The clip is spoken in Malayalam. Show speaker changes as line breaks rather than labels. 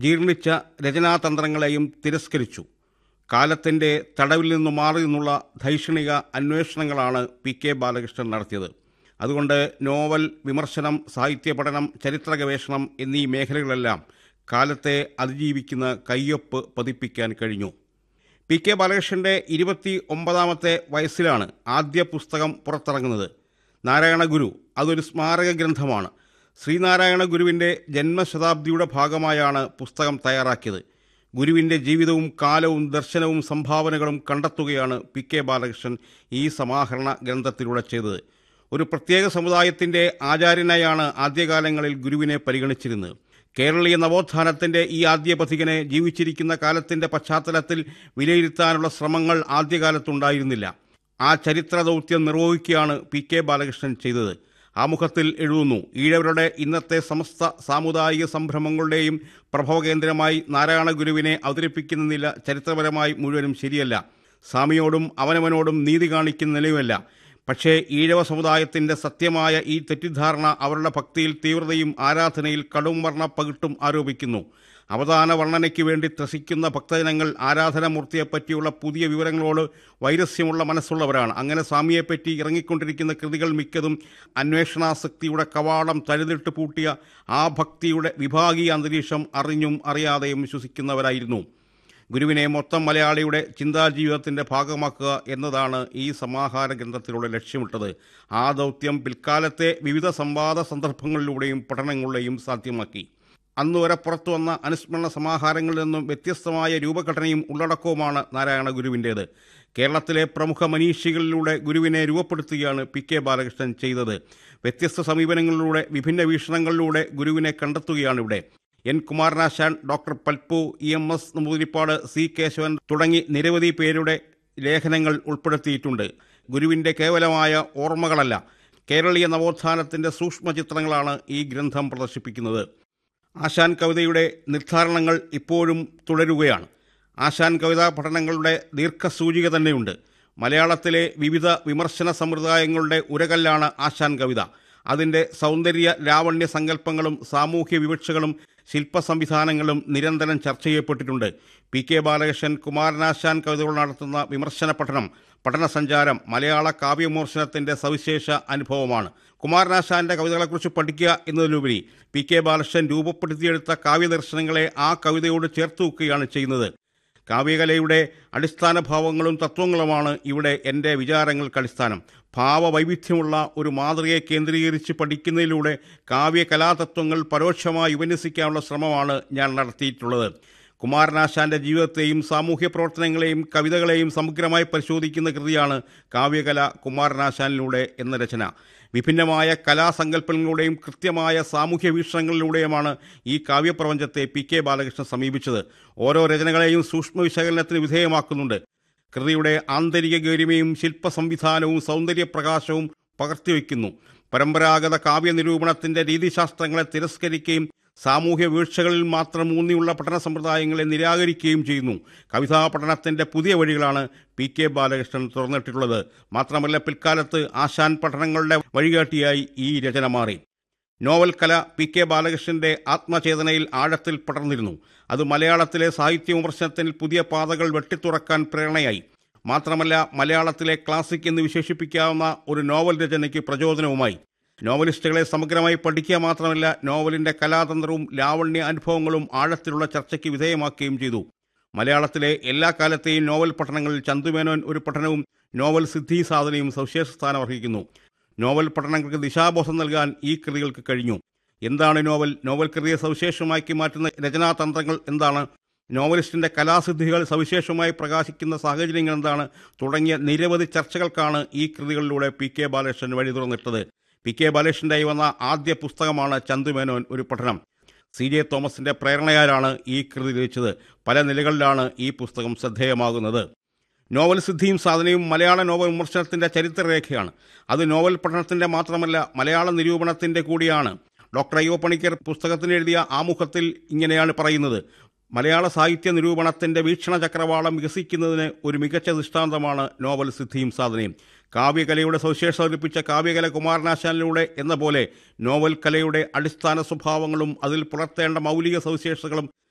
ജീർണിച്ച രചനാതന്ത്രങ്ങളെയും തിരസ്കരിച്ചു കാലത്തിൻ്റെ തടവിൽ നിന്ന് മാറി നിന്നുള്ള ധൈഷണിക അന്വേഷണങ്ങളാണ് പി കെ ബാലകൃഷ്ണൻ നടത്തിയത് അതുകൊണ്ട് നോവൽ വിമർശനം സാഹിത്യ പഠനം ചരിത്ര ഗവേഷണം എന്നീ മേഖലകളെല്ലാം കാലത്തെ അതിജീവിക്കുന്ന കയ്യൊപ്പ് പതിപ്പിക്കാൻ കഴിഞ്ഞു പി കെ ബാലകൃഷ്ണൻ്റെ ഇരുപത്തി ഒമ്പതാമത്തെ വയസ്സിലാണ് ആദ്യ പുസ്തകം പുറത്തിറങ്ങുന്നത് നാരായണ ഗുരു അതൊരു സ്മാരക ഗ്രന്ഥമാണ് ശ്രീനാരായണ ഗുരുവിൻ്റെ ജന്മശതാബ്ദിയുടെ ഭാഗമായാണ് പുസ്തകം തയ്യാറാക്കിയത് ഗുരുവിൻ്റെ ജീവിതവും കാലവും ദർശനവും സംഭാവനകളും കണ്ടെത്തുകയാണ് പി കെ ബാലകൃഷ്ണൻ ഈ സമാഹരണ ഗ്രന്ഥത്തിലൂടെ ചെയ്തത് ഒരു പ്രത്യേക സമുദായത്തിൻ്റെ ആചാര്യനായാണ് ആദ്യകാലങ്ങളിൽ ഗുരുവിനെ പരിഗണിച്ചിരുന്നത് കേരളീയ നവോത്ഥാനത്തിൻ്റെ ഈ ആദ്യ പഥികനെ ജീവിച്ചിരിക്കുന്ന കാലത്തിൻ്റെ പശ്ചാത്തലത്തിൽ വിലയിരുത്താനുള്ള ശ്രമങ്ങൾ ആദ്യകാലത്തുണ്ടായിരുന്നില്ല ആ ചരിത്ര ദൗത്യം നിർവഹിക്കുകയാണ് പി കെ ബാലകൃഷ്ണൻ ചെയ്തത് ആമുഖത്തിൽ എഴുതുന്നു ഈഴവരുടെ ഇന്നത്തെ സമസ്ത സാമുദായിക സംരംഭങ്ങളുടെയും പ്രഭവകേന്ദ്രമായി നാരായണ ഗുരുവിനെ അവതരിപ്പിക്കുന്ന നില ചരിത്രപരമായി മുഴുവനും ശരിയല്ല സ്വാമിയോടും അവനവനോടും നീതി കാണിക്കുന്ന നിലയുമല്ല പക്ഷേ ഈഴവ സമുദായത്തിൻ്റെ സത്യമായ ഈ തെറ്റിദ്ധാരണ അവരുടെ ഭക്തിയിൽ തീവ്രതയും ആരാധനയിൽ കടും വർണ്ണ പകിട്ടും ആരോപിക്കുന്നു അവതാന വർണ്ണനയ്ക്ക് വേണ്ടി ത്രസിക്കുന്ന ഭക്തജനങ്ങൾ ആരാധനാമൂർത്തിയെപ്പറ്റിയുള്ള പുതിയ വിവരങ്ങളോട് വൈരസ്യമുള്ള മനസ്സുള്ളവരാണ് അങ്ങനെ സ്വാമിയെപ്പറ്റി ഇറങ്ങിക്കൊണ്ടിരിക്കുന്ന കൃതികൾ മിക്കതും അന്വേഷണാസക്തിയുടെ കവാടം തഴുതിട്ട് പൂട്ടിയ ആ ഭക്തിയുടെ വിഭാഗീയ അന്തരീക്ഷം അറിഞ്ഞും അറിയാതെയും വിശ്വസിക്കുന്നവരായിരുന്നു ഗുരുവിനെ മൊത്തം മലയാളിയുടെ ചിന്താജീവിതത്തിൻ്റെ ഭാഗമാക്കുക എന്നതാണ് ഈ സമാഹാര ഗ്രന്ഥത്തിലൂടെ ലക്ഷ്യമിട്ടത് ആ ദൗത്യം പിൽക്കാലത്തെ വിവിധ സംവാദ സന്ദർഭങ്ങളിലൂടെയും പഠനങ്ങളിലൂടെയും സാധ്യമാക്കി അന്ന് വരെ പുറത്തു വന്ന അനുസ്മരണ സമാഹാരങ്ങളിൽ നിന്നും വ്യത്യസ്തമായ രൂപഘടനയും ഉള്ളടക്കവുമാണ് നാരായണ ഗുരുവിൻ്റേത് കേരളത്തിലെ പ്രമുഖ മനീഷികളിലൂടെ ഗുരുവിനെ രൂപപ്പെടുത്തുകയാണ് പി കെ ബാലകൃഷ്ണൻ ചെയ്തത് വ്യത്യസ്ത സമീപനങ്ങളിലൂടെ വിഭിന്ന വീക്ഷണങ്ങളിലൂടെ ഗുരുവിനെ കണ്ടെത്തുകയാണ് ഇവിടെ N Kumaranasan doctor Palpu E M S Namboodiripad C Kesavan തുടങ്ങി നിരവധി പേരുടെ ലേഖനങ്ങൾ ഉൾപ്പെടുത്തിയിട്ടുണ്ട് ഗുരുവിൻ്റെ കേവലമായ ഓർമ്മകളല്ല കേരളീയ നവോത്ഥാനത്തിൻ്റെ സൂക്ഷ്മ ചിത്രങ്ങളാണ് ഈ ഗ്രന്ഥം പ്രദർശിപ്പിക്കുന്നത് ആശാൻ കവിതയുടെ നിർദ്ധാരണങ്ങൾ ഇപ്പോഴും തുടരുകയാണ് ആശാൻ കവിതാ പഠനങ്ങളുടെ ദീർഘസൂചിക തന്നെയുണ്ട് മലയാളത്തിലെ വിവിധ വിമർശന സമ്പ്രദായങ്ങളുടെ ഉരകല്ലാണ് ആശാൻ കവിത അതിൻ്റെ സൗന്ദര്യ ലാവണ്യ സങ്കല്പങ്ങളും സാമൂഹ്യ വിവക്ഷകളും ശില്പ സംവിധാനങ്ങളും നിരന്തരം ചർച്ച ചെയ്യപ്പെട്ടിട്ടുണ്ട് പി കെ ബാലകൃഷ്ണൻ കുമാരനാശാൻ കവിതകൾ നടത്തുന്ന വിമർശന പഠനം പഠനസഞ്ചാരം മലയാള കാവ്യവിമർശനത്തിൻ്റെ സവിശേഷ അനുഭവമാണ് കുമാരനാശാന്റെ കവിതകളെക്കുറിച്ച് പഠിക്കുക എന്നതിലുപരി പി കെ ബാലകൃഷ്ണൻ രൂപപ്പെടുത്തിയെടുത്ത കാവ്യദർശനങ്ങളെ ആ കവിതയോട് ചേർത്ത് വെക്കുകയാണ് ചെയ്യുന്നത് കാവ്യകലയുടെ അടിസ്ഥാന ഭാവങ്ങളും തത്വങ്ങളുമാണ് ഇവിടെ എൻ്റെ വിചാരങ്ങൾക്ക് അടിസ്ഥാനം ഭാവവൈവിധ്യമുള്ള ഒരു മാതൃകയെ കേന്ദ്രീകരിച്ച് പഠിക്കുന്നതിലൂടെ കാവ്യകലാതത്വങ്ങൾ പരോക്ഷമായി ഉപന്യസിക്കാനുള്ള ശ്രമമാണ് ഞാൻ നടത്തിയിട്ടുള്ളത് കുമാരനാശാന്റെ ജീവിതത്തെയും സാമൂഹ്യ പ്രവർത്തനങ്ങളെയും കവിതകളെയും സമഗ്രമായി പരിശോധിക്കുന്ന കൃതിയാണ് കാവ്യകല കുമാരനാശാനിലൂടെ എന്ന രചന വിഭിന്നമായ കലാസങ്കല്പങ്ങളിലൂടെയും കൃത്യമായ സാമൂഹ്യ വീക്ഷണങ്ങളിലൂടെയുമാണ് ഈ കാവ്യപ്രപഞ്ചത്തെ പി കെ ബാലകൃഷ്ണൻ സമീപിച്ചത് ഓരോ രചനകളെയും സൂക്ഷ്മ വിശകലനത്തിന് വിധേയമാക്കുന്നുണ്ട് കൃതിയുടെ ആന്തരിക ഗരിമയും ശില്പ സംവിധാനവും സൗന്ദര്യപ്രകാശവും പകർത്തിവെക്കുന്നു പരമ്പരാഗത കാവ്യനിരൂപണത്തിന്റെ രീതിശാസ്ത്രങ്ങളെ തിരസ്കരിക്കുകയും സാമൂഹ്യ വീഴ്ചകളിൽ മാത്രം ഊന്നിയുള്ള പഠന സമ്പ്രദായങ്ങളെ നിരാകരിക്കുകയും ചെയ്യുന്നു കവിതാ പഠനത്തിന്റെ പുതിയ വഴികളാണ് പി കെ ബാലകൃഷ്ണൻ തുറന്നിട്ടുള്ളത് മാത്രമല്ല പിൽക്കാലത്ത് ആശാൻ പഠനങ്ങളുടെ വഴികാട്ടിയായി ഈ രചന മാറി നോവൽ കല പി കെ ബാലകൃഷ്ണന്റെ ആത്മചേതനയിൽ ആഴത്തിൽ പടർന്നിരുന്നു അത് മലയാളത്തിലെ സാഹിത്യ വിമർശനത്തിൽ പുതിയ പാതകൾ വെട്ടിത്തുറക്കാൻ പ്രേരണയായി മാത്രമല്ല മലയാളത്തിലെ ക്ലാസിക് എന്ന് വിശേഷിപ്പിക്കാവുന്ന ഒരു നോവൽ രചനയ്ക്ക് പ്രചോദനവുമായി നോവലിസ്റ്റുകളെ സമഗ്രമായി പഠിക്കുക മാത്രമല്ല നോവലിന്റെ കലാതന്ത്രവും ലാവണ്യ അനുഭവങ്ങളും ആഴത്തിലുള്ള ചർച്ചയ്ക്ക് വിധേയമാക്കുകയും ചെയ്തു മലയാളത്തിലെ എല്ലാ കാലത്തെയും നോവൽ പഠനങ്ങളിൽ ചന്തുമേനോൻ ഒരു പഠനവും നോവൽ സിദ്ധി സാധനയും സവിശേഷ സ്ഥാനം അർഹിക്കുന്നു നോവൽ പഠനങ്ങൾക്ക് ദിശാബോധം നൽകാൻ ഈ കൃതികൾക്ക് കഴിഞ്ഞു എന്താണ് നോവൽ നോവൽ കൃതിയെ സവിശേഷമാക്കി മാറ്റുന്ന രചനാതന്ത്രങ്ങൾ എന്താണ് നോവലിസ്റ്റിന്റെ കലാസിദ്ധികൾ സവിശേഷമായി പ്രകാശിക്കുന്ന സാഹചര്യങ്ങൾ എന്താണ് തുടങ്ങിയ നിരവധി ചർച്ചകൾക്കാണ് ഈ കൃതികളിലൂടെ പി കെ ബാലകൃഷ്ണൻ വഴി തുറന്നിട്ടത് പി കെ ബാലകൃഷ്ണൻ്റെയായി വന്ന ആദ്യ പുസ്തകമാണ് ചന്തുമേനോൻ ഒരു പഠനം സി ജെ തോമസിന്റെ പ്രേരണയാലാണ് ഈ കൃതി രചിച്ചത് പല നിലകളിലാണ് ഈ പുസ്തകം ശ്രദ്ധേയമാകുന്നത് നോവൽ സിദ്ധിയും സാധനയും മലയാള നോവൽ വിമർശനത്തിന്റെ ചരിത്രരേഖയാണ് അത് നോവൽ പഠനത്തിന്റെ മാത്രമല്ല മലയാള നിരൂപണത്തിന്റെ കൂടിയാണ് ഡോക്ടർ അയ്യോ പണിക്കർ പുസ്തകത്തിന് എഴുതിയ ആമുഖത്തിൽ ഇങ്ങനെയാണ് പറയുന്നത് മലയാള സാഹിത്യ നിരൂപണത്തിന്റെ വീക്ഷണ ചക്രവാളം വികസിക്കുന്നതിന് ഒരു മികച്ച ദൃഷ്ടാന്തമാണ് നോവൽ സിദ്ധിയും സാധനയും കാവ്യകലയുടെ സവിശേഷത ഒലിപ്പിച്ച കാവ്യകല കുമാരനാശാനിലൂടെ എന്ന പോലെ നോവൽ കലയുടെ അടിസ്ഥാന സ്വഭാവങ്ങളും അതിൽ പുലർത്തേണ്ട മൗലിക സവിശേഷതകളും